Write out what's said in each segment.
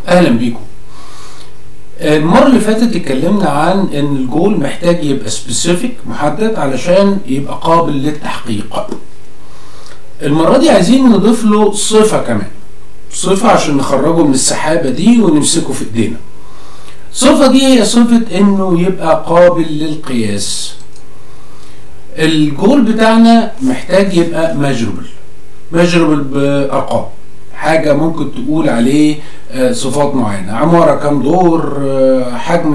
اهلا بيكم المرة اللي فاتت اتكلمنا عن ان الجول محتاج يبقى سبيسيفيك محدد علشان يبقى قابل للتحقيق المرة دي عايزين نضيف له صفة كمان صفة عشان نخرجه من السحابة دي ونمسكه في ايدينا الصفة دي هي صفة انه يبقى قابل للقياس الجول بتاعنا محتاج يبقى ماجربل ماجربل بارقام حاجة ممكن تقول عليه صفات معينة عمارة كام دور حجم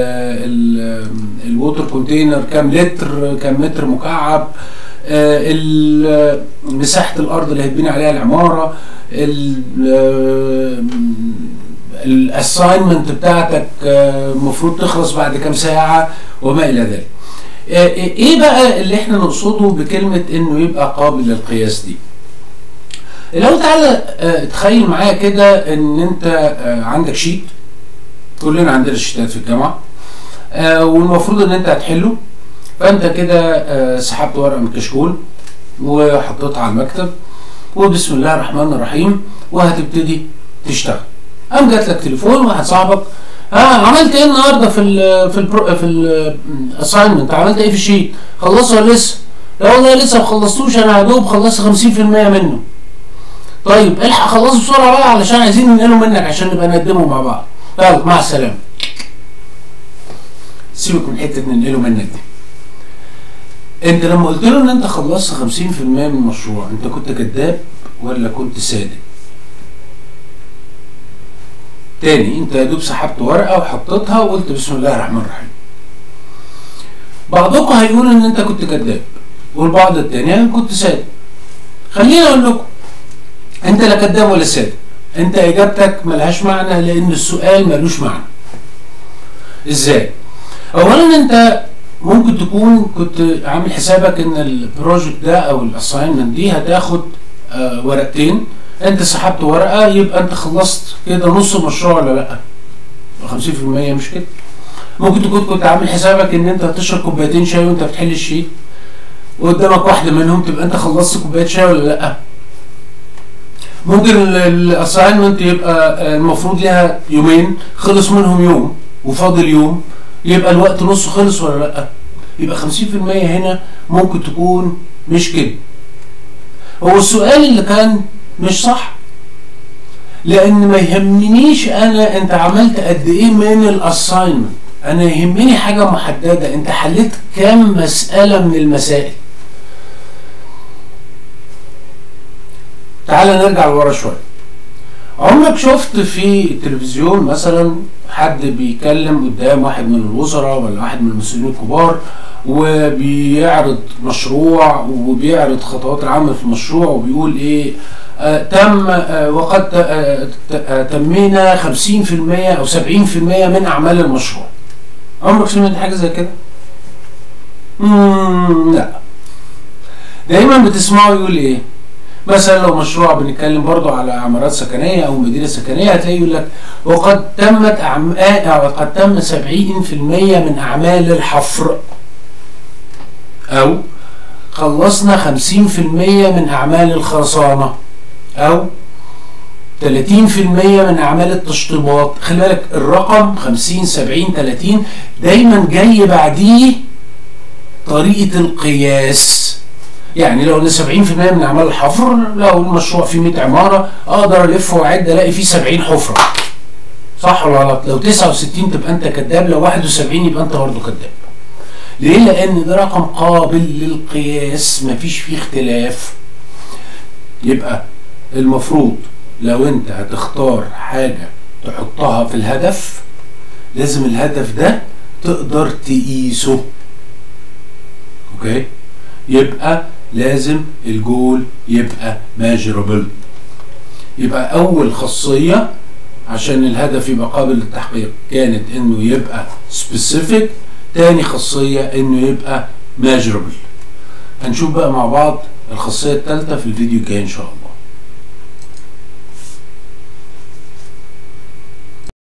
الووتر كونتينر كام لتر كام متر مكعب مساحة الأرض اللي هيتبني عليها العمارة الاساينمنت بتاعتك المفروض تخلص بعد كام ساعة وما إلى ذلك ايه بقى اللي احنا نقصده بكلمة انه يبقى قابل للقياس دي لو تعالى تخيل معايا كده ان انت عندك شيت كلنا عندنا شيتات في الجامعه والمفروض ان انت هتحله فانت كده سحبت ورقه من الكشكول وحطيتها على المكتب وبسم الله الرحمن الرحيم وهتبتدي تشتغل قام جات لك تليفون واحد صاحبك ها عملت ايه النهارده في ال في ال في الاساينمنت عملت ايه في الشيت خلصت ولا لسه لا والله لسه ما خلصتوش انا يا دوب خلصت 50% منه طيب الحق خلصوا بسرعه بقى علشان عايزين ننقله منك عشان نبقى نقدمه مع بعض يلا مع السلامه سيبك من حته ننقله منك دي انت لما قلت له ان انت خلصت 50% من المشروع انت كنت كذاب ولا كنت صادق تاني انت يا دوب سحبت ورقه وحطيتها وقلت بسم الله الرحمن الرحيم بعضكم هيقول ان انت كنت كذاب والبعض التاني انا كنت صادق خليني اقول لكم انت لا كذاب ولا صادق انت اجابتك ملهاش معنى لان السؤال ملوش معنى ازاي اولا انت ممكن تكون كنت عامل حسابك ان البروجكت ده او الاساينمنت دي هتاخد آه ورقتين انت سحبت ورقه يبقى انت خلصت كده نص المشروع ولا لا 50% مش كده ممكن تكون كنت عامل حسابك ان انت هتشرب كوبايتين شاي وانت بتحل الشيت وقدامك واحده منهم تبقى انت خلصت كوبايه شاي ولا لا ممكن الاساينمنت يبقى المفروض لها يومين خلص منهم يوم وفاضل يوم يبقى الوقت نصه خلص ولا لا يبقى 50% هنا ممكن تكون مش كده هو السؤال اللي كان مش صح لان ما يهمنيش انا انت عملت قد ايه من الاساينمنت انا يهمني حاجه محدده انت حليت كام مساله من المسائل تعال نرجع لورا شويه عمرك شفت في التلفزيون مثلا حد بيتكلم قدام واحد من الوزراء ولا واحد من المسؤولين الكبار وبيعرض مشروع وبيعرض خطوات العامة في المشروع وبيقول ايه آه تم آه وقد آه تمينا 50% او 70% من اعمال المشروع عمرك سمعت حاجة زي كده؟ لا دايما بتسمعوا يقول ايه؟ مثلا لو مشروع بنتكلم برضو على عمارات سكنيه او مدينه سكنيه هتلاقي يقول لك وقد تمت أعمال وقد تم 70% من اعمال الحفر او خلصنا 50% من اعمال الخرسانه او 30% من اعمال التشطيبات خلي بالك الرقم 50 70 30 دايما جاي بعديه طريقه القياس يعني لو ان 70% من اعمال الحفر لو المشروع فيه 100 عماره اقدر الف واعد الاقي فيه 70 حفره صح ولا غلط؟ لو 69 تبقى انت كذاب لو 71 يبقى انت برضه كذاب. ليه؟ لان ده رقم قابل للقياس مفيش فيه اختلاف. يبقى المفروض لو انت هتختار حاجه تحطها في الهدف لازم الهدف ده تقدر تقيسه. اوكي؟ يبقى لازم الجول يبقى ماجربل يبقى اول خاصيه عشان الهدف يبقى قابل للتحقيق كانت انه يبقى سبيسيفيك تاني خاصيه انه يبقى ماجربل هنشوف بقى مع بعض الخاصيه الثالثه في الفيديو الجاي ان شاء الله